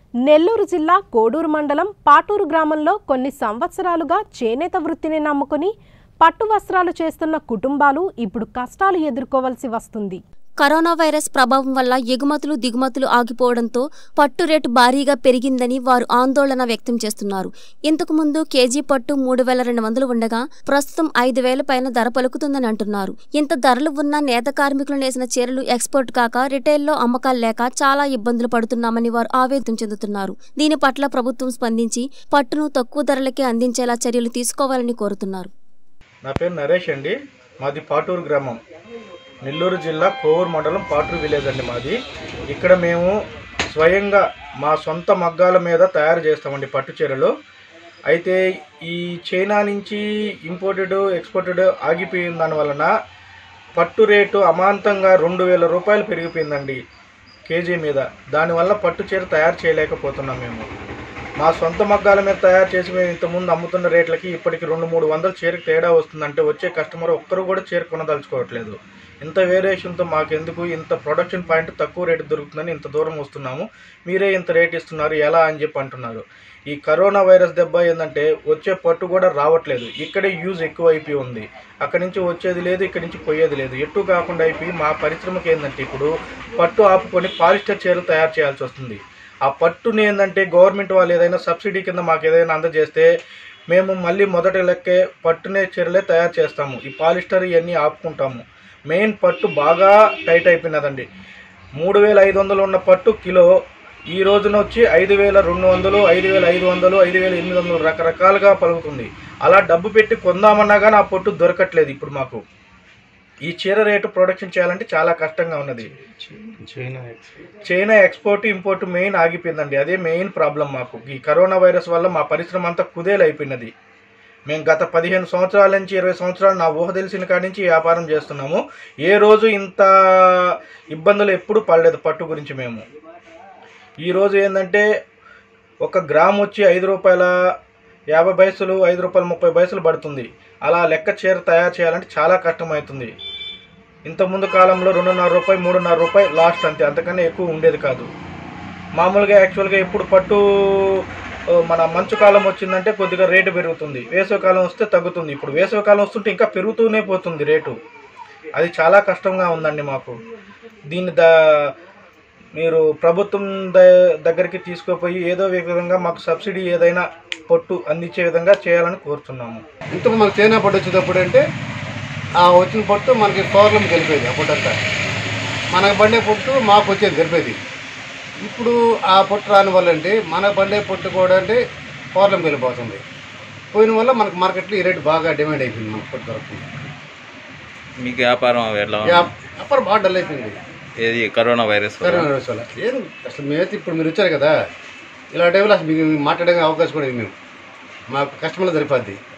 నెల్లూరు జిల్లా కోడూరు మండలం పాటూరు గ్రామంలో కొన్ని సంవత్సరాలుగా చేనేత వృత్తిని నమ్ముకుని పట్టు వస్త్రాలు చేస్తున్న కుటుంబాలు ఇప్పుడు కష్టాలు ఎదుర్కోవలసి వస్తుంది కరోనా వైరస్ ప్రభావం వల్ల ఎగుమతులు దిగుమతులు ఆగిపోవడంతో పట్టు రేటు భారీగా పెరిగిందని వారు ఆందోళన వ్యక్తం చేస్తున్నారు ఇంతకు ముందు కేజీ పట్టు మూడు వేల రెండు వందలు ఉండగా ప్రస్తుతం ఐదు వేల పైన ధర పలుకుతుందని అంటున్నారు ఇంత ధరలు ఉన్న నేత కార్మికులు నేసిన చీరలు ఎక్స్పోర్ట్ కాక రిటైల్లో అమ్మకాలు లేక చాలా ఇబ్బందులు పడుతున్నామని వారు ఆవేదన చెందుతున్నారు దీని పట్ల ప్రభుత్వం స్పందించి పట్టును తక్కువ ధరలకే అందించేలా చర్యలు తీసుకోవాలని కోరుతున్నారు నా పేరు నరేష్ అండి మాది పాటూరు గ్రామం నెల్లూరు జిల్లా కోవూరు మండలం పాటూరు విలేజ్ అండి మాది ఇక్కడ మేము స్వయంగా మా సొంత మగ్గాల మీద తయారు చేస్తామండి పట్టు చీరలు అయితే ఈ చైనా నుంచి ఇంపోర్టెడ్ ఎక్స్పోర్టెడ్ ఆగిపోయిన దాని వలన పట్టు రేటు అమాంతంగా రెండు వేల రూపాయలు పెరిగిపోయిందండి కేజీ మీద దానివల్ల పట్టు చీర తయారు చేయలేకపోతున్నాం మేము మా సొంత మగ్గాల మీద తయారు చేసి మేము ఇంతకుముందు అమ్ముతున్న రేట్లకి ఇప్పటికి రెండు మూడు వందల చీరకు తేడా వస్తుందంటే వచ్చే కస్టమర్ ఒక్కరు కూడా చీర కొనదలుచుకోవట్లేదు ఇంత వేరియేషన్తో మాకెందుకు ఇంత ప్రొడక్షన్ పాయింట్ తక్కువ రేటు దొరుకుతుందని ఇంత దూరం వస్తున్నాము మీరే ఇంత రేట్ ఇస్తున్నారు ఎలా అని చెప్పి అంటున్నారు ఈ కరోనా వైరస్ దెబ్బ ఏంటంటే వచ్చే పట్టు కూడా రావట్లేదు ఇక్కడే యూజ్ ఎక్కువ అయిపోయి ఉంది అక్కడి నుంచి వచ్చేది లేదు ఇక్కడి నుంచి పోయేది లేదు ఎటు కాకుండా అయిపోయి మా పరిశ్రమకి ఏంటంటే ఇప్పుడు పట్టు ఆపుకొని పాలిస్టర్ చీరలు తయారు చేయాల్సి వస్తుంది ఆ పట్టుని ఏంటంటే గవర్నమెంట్ వాళ్ళు ఏదైనా సబ్సిడీ కింద మాకు ఏదైనా అందజేస్తే మేము మళ్ళీ మొదటి లెక్కే పట్టునే చీరలే తయారు చేస్తాము ఈ పాలిస్టర్ ఇవన్నీ ఆపుకుంటాము మెయిన్ పట్టు బాగా టైట్ అయిపోయినదండి మూడు వేల ఐదు వందలు ఉన్న పట్టు కిలో ఈ రోజున వచ్చి ఐదు వేల రెండు వందలు ఐదు వేల ఐదు వందలు ఐదు వేల ఎనిమిది వందలు రకరకాలుగా పలుకుతుంది అలా డబ్బు పెట్టి కొందామన్నా కానీ ఆ పట్టు దొరకట్లేదు ఇప్పుడు మాకు ఈ చీర రేటు ప్రొడక్షన్ చేయాలంటే చాలా కష్టంగా ఉన్నది చైనా ఎక్స్పోర్ట్ ఇంపోర్ట్ మెయిన్ ఆగిపోయిందండి అదే మెయిన్ ప్రాబ్లం మాకు ఈ కరోనా వైరస్ వల్ల మా పరిశ్రమ అంతా కుదేలైపోయినది మేము గత పదిహేను సంవత్సరాల నుంచి ఇరవై సంవత్సరాలు నా ఊహ తెలిసిన కాడి నుంచి వ్యాపారం చేస్తున్నాము ఏ రోజు ఇంత ఇబ్బందులు ఎప్పుడు పడలేదు పట్టు గురించి మేము ఈరోజు ఏంటంటే ఒక గ్రామ్ వచ్చి ఐదు రూపాయల యాభై పైసలు ఐదు రూపాయల ముప్పై పైసలు పడుతుంది అలా లెక్క చీర తయారు చేయాలంటే చాలా కష్టమవుతుంది ఇంత ముందు కాలంలో రెండున్నర రూపాయి మూడున్నర రూపాయి లాస్ట్ అంతే అంతకన్నా ఎక్కువ ఉండేది కాదు మామూలుగా యాక్చువల్గా ఎప్పుడు పట్టు ఆ, మన మంచు కాలం వచ్చిందంటే కొద్దిగా రేటు పెరుగుతుంది వేసవికాలం వస్తే తగ్గుతుంది ఇప్పుడు వేసవికాలం వస్తుంటే ఇంకా పెరుగుతూనే పోతుంది రేటు అది చాలా కష్టంగా ఉందండి మాకు దీన్ని ద మీరు ప్రభుత్వం ద దగ్గరికి తీసుకుపోయి ఏదో ఒక విధంగా మాకు సబ్సిడీ ఏదైనా పొట్టు అందించే విధంగా చేయాలని కోరుతున్నాము ఇంతకు మనకు చైనా పట్టు వచ్చేటప్పుడు అంటే ఆ వచ్చిన పట్టు మనకి పవర్లం గెలిపేది ఆ పొట్టంతా మనకు పండే పొట్టు మాకు వచ్చేది గెలిపేది ఇప్పుడు ఆ పొట్టు రాని వల్ల అంటే మనకు పండే పొట్టు కూడా అంటే పవర్లం వెళ్ళిపోతుంది పోయిన వల్ల మనకు మార్కెట్లో ఈ రేటు బాగా డిమాండ్ అయిపోయింది మనకు పొట్టు దొరకకుండా మీకు వ్యాపారం ఎట్లా ఉంది? యా- అప్పుడు బాగా డల్ అయిపోయింది ఏది కరోనా వైరస్ వల్ల? కరోనా వైరస్ వల్ల ఏం అసలు మేమైతే ఇప్పుడు మీరు వచ్చారు కదా ఇలా టైంలో అసలు మీకు మాట్లాడడానికి అవకాశం కూడా లేదు మేము మాకు కస్టమర్లు సరిపోద్ది